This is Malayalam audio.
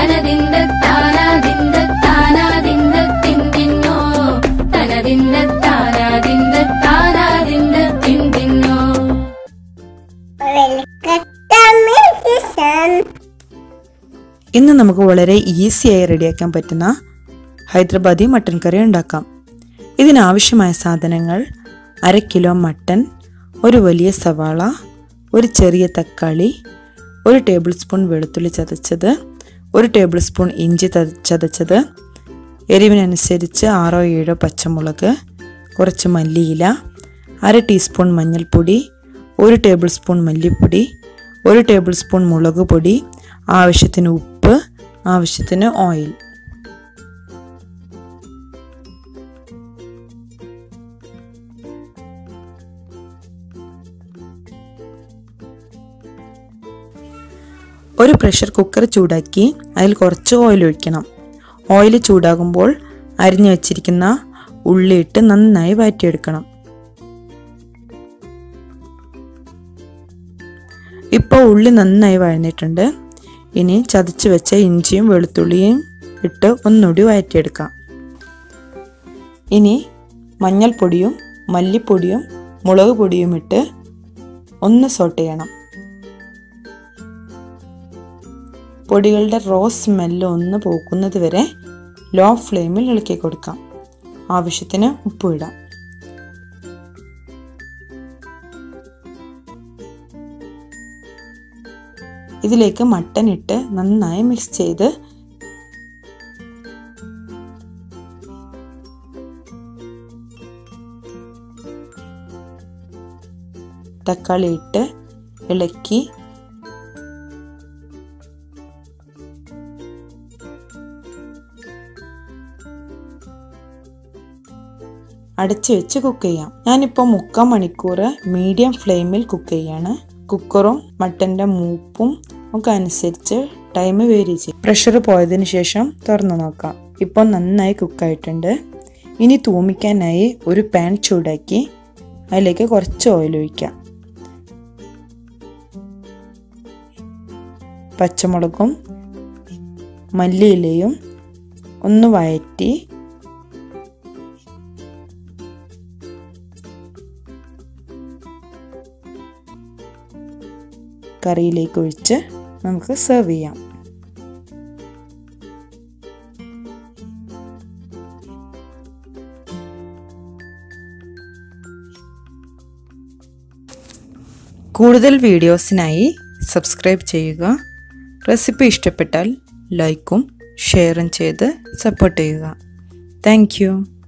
തനതിന്ത താനാതിന്ത താനാതിന്ത തിന്തിന്നോ തനതിന്ത താനാതിന്ത താനാതിന്ത തിന്തിന്നോ ഇന്ന് നമുക്ക് വളരെ ഈസിയായി റെഡിയാക്കാൻ പറ്റുന്ന ഹൈദരാബാദി മട്ടൻ കറി ഉണ്ടാക്കാം ഇതിനാവശ്യമായ സാധനങ്ങൾ അര കിലോ മട്ടൻ ഒരു വലിയ സവാള ഒരു ചെറിയ തക്കാളി ഒരു ടേബിൾ സ്പൂൺ വെളുത്തുള്ളി ചതച്ചത് ഒരു ടേബിൾ സ്പൂൺ ഇഞ്ചി ത- ചതച്ചത് എരിവിനനുസരിച്ച് ആറോ ഏഴോ പച്ചമുളക് കുറച്ച് മല്ലിയില അര ടീസ്പൂൺ മഞ്ഞൾപ്പൊടി ഒരു ടേബിൾ സ്പൂൺ മല്ലിപ്പൊടി ഒരു ടേബിൾ സ്പൂൺ മുളക് പൊടി ആവശ്യത്തിന് ഉപ്പ് ആവശ്യത്തിന് ഓയിൽ ഒരു പ്രഷർ കുക്കർ ചൂടാക്കി അതിൽ കുറച്ച് ഓയിൽ ഒഴിക്കണം ഓയിൽ ചൂടാകുമ്പോൾ അരിഞ്ഞു വെച്ചിരിക്കുന്ന ഉള്ളിയിട്ട് നന്നായി വഴറ്റിയെടുക്കണം ഇപ്പോൾ ഉള്ളി നന്നായി വഴന്നിട്ടുണ്ട് ഇനി ചതച്ച് വെച്ച ഇഞ്ചിയും വെളുത്തുള്ളിയും ഇട്ട് ഒന്നുകൂടി വഴറ്റിയെടുക്കാം ഇനി മഞ്ഞൾപ്പൊടിയും മല്ലിപ്പൊടിയും മുളക് പൊടിയും ഇട്ട് ഒന്ന് സോട്ട് ചെയ്യണം പൊടികളുടെ റോ സ്മെല്ല് ഒന്ന് പോക്കുന്നത് വരെ ലോ ഫ്ലെയിമിൽ ഇളക്കി കൊടുക്കാം ആവശ്യത്തിന് ഉപ്പ് ഇടാം ഇതിലേക്ക് മട്ടൻ ഇട്ട് നന്നായി മിക്സ് ചെയ്ത് തക്കാളി ഇട്ട് ഇളക്കി അടച്ചു വെച്ച് കുക്ക് ചെയ്യാം ഞാനിപ്പോൾ മുക്കാൽ മണിക്കൂർ മീഡിയം ഫ്ലെയിമിൽ കുക്ക് ചെയ്യാണ് കുക്കറും മട്ടൻ്റെ മൂപ്പും ഒക്കെ അനുസരിച്ച് ടൈം വേരി ചെയ്യും പ്രഷർ പോയതിന് ശേഷം തുറന്നു നോക്കാം ഇപ്പോൾ നന്നായി കുക്കായിട്ടുണ്ട് ഇനി തൂമിക്കാനായി ഒരു പാൻ ചൂടാക്കി അതിലേക്ക് കുറച്ച് ഓയിൽ ഒഴിക്കാം പച്ചമുളകും മല്ലിയിലയും ഒന്ന് വഴറ്റി കറിയിലേക്ക് ഒഴിച്ച് നമുക്ക് സെർവ് ചെയ്യാം കൂടുതൽ വീഡിയോസിനായി സബ്സ്ക്രൈബ് ചെയ്യുക റെസിപ്പി ഇഷ്ടപ്പെട്ടാൽ ലൈക്കും ഷെയറും ചെയ്ത് സപ്പോർട്ട് ചെയ്യുക താങ്ക്